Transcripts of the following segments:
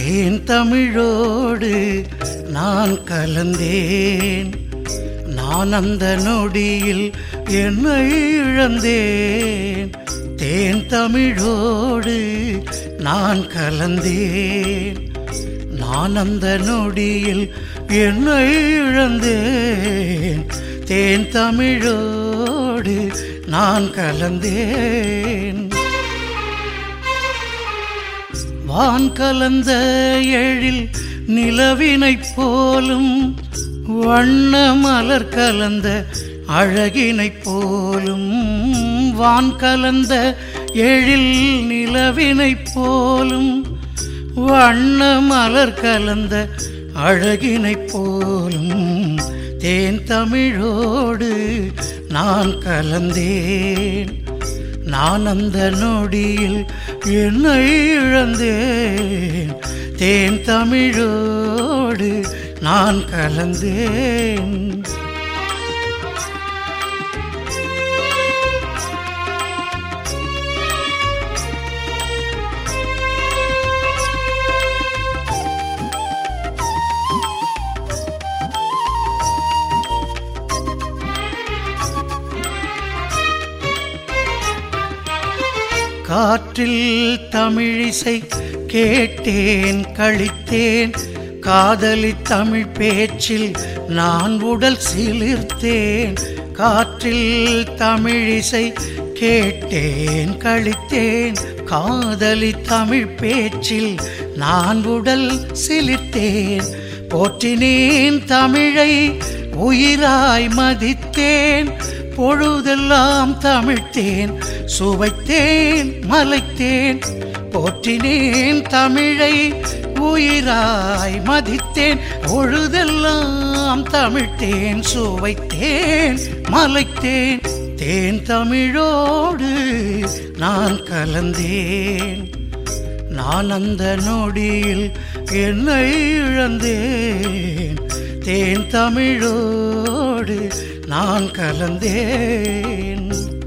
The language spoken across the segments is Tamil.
தேன் தமிழோடு நான் கலந்தேன் நான் அந்த நொடியில் என்னை இழந்தேன் தேன் தமிழோடு நான் கலந்தேன் நான் அந்த நொடியில் என்னை இழந்தேன் தேன் தமிழோடு நான் கலந்தேன் வான் கலந்த எழில் நிலவினைப் போலும் வண்ண மலர் கலந்த அழகினைப் போலும் வான் கலந்த எழில் நிலவினைப் போலும் வண்ண மலர் கலந்த அழகினைப் போலும் தேன் தமிழோடு நான் கலந்தேன் நான் அந்த நொடியில் என்னை இழந்தேன் தேன் தமிழோடு நான் கலந்தேன் காற்றில் தமிழிசை கேட்டேன் கழித்தேன் காதலி தமிழ் பேச்சில் நான் உடல் சிலிர்த்தேன் காற்றில் தமிழிசை கேட்டேன் கழித்தேன் காதலி தமிழ் பேச்சில் நான் உடல் சிலிர்த்தேன் போற்றினேன் தமிழை உயிராய் மதித்தேன் பொழுதெல்லாம் தமிழ்த்தேன் சுவைத்தேன் மலைத்தேன் போற்றினேன் தமிழை உயிராய் மதித்தேன் பொழுதெல்லாம் தமிழ்த்தேன் சுவைத்தேன் மலைத்தேன் தேன் தமிழோடு நான் கலந்தேன் நான் அந்த நொடியில் என்னை இழந்தேன் தேன் தமிழோடு நான் கலந்தேன்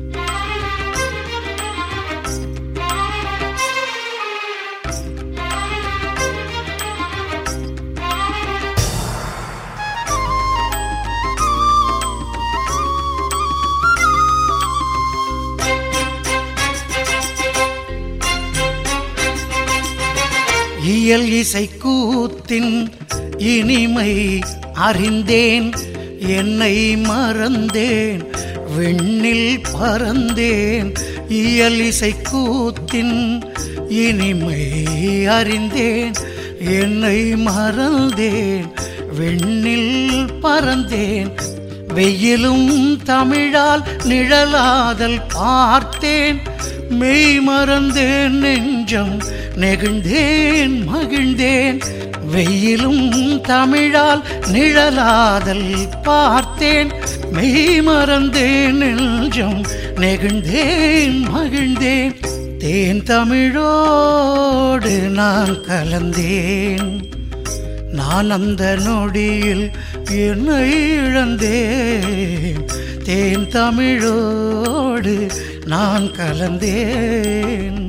இயல் இசை கூத்தின் இனிமை அறிந்தேன் என்னை மறந்தேன் விண்ணில் பறந்தேன் இயல் இசை கூத்தின் இனிமை அறிந்தேன் என்னை மறந்தேன் விண்ணில் பறந்தேன் வெயிலும் தமிழால் நிழலாதல் பார்த்தேன் மெய் மறந்தேன் நெஞ்சம் நெகிழ்ந்தேன் மகிழ்ந்தேன் வெயிலும் தமிழால் நிழலாதல் பார்த்தேன் மெய் மறந்தேன் நெஞ்சம் நெகிழ்ந்தேன் மகிழ்ந்தேன் தேன் தமிழோடு நான் கலந்தேன் நான் அந்த நொடியில் என்னை இழந்தேன் தேன் தமிழோடு நான் கலந்தேன்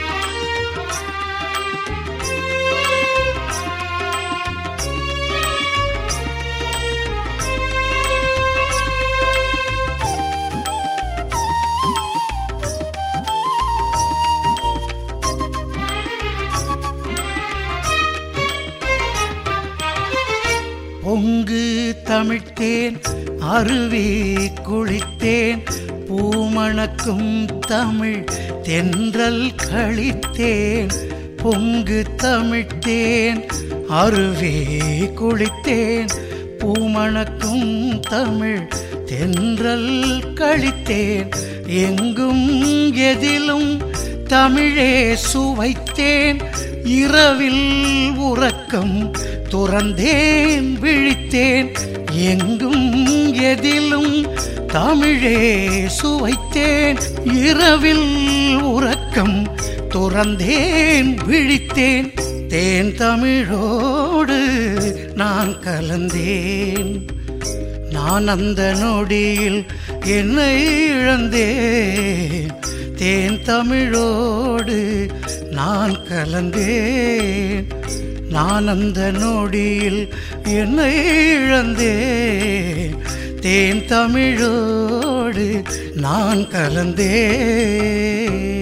பொங்கு தமிழ்த்தேன் அருவி குளித்தேன் பூமணக்கும் தமிழ் தென்றல் கழித்தேன் பொங்கு தமிழ்த்தேன் அருவி குளித்தேன் பூமணக்கும் தமிழ் தென்றல் கழித்தேன் எங்கும் எதிலும் தமிழே சுவைத்தேன் இரவில் உறக்கம் துறந்தேன் விழித்தேன் எங்கும் எதிலும் தமிழே சுவைத்தேன் இரவில் உறக்கம் துறந்தேன் விழித்தேன் தேன் தமிழோடு நான் கலந்தேன் நான் அந்த நொடியில் என்னை இழந்தேன் தேன் தமிழோடு நான் கலந்தேன் நான் அந்த நொடியில் என்னை இழந்தேன் தேன் தமிழோடு நான் கலந்தேன்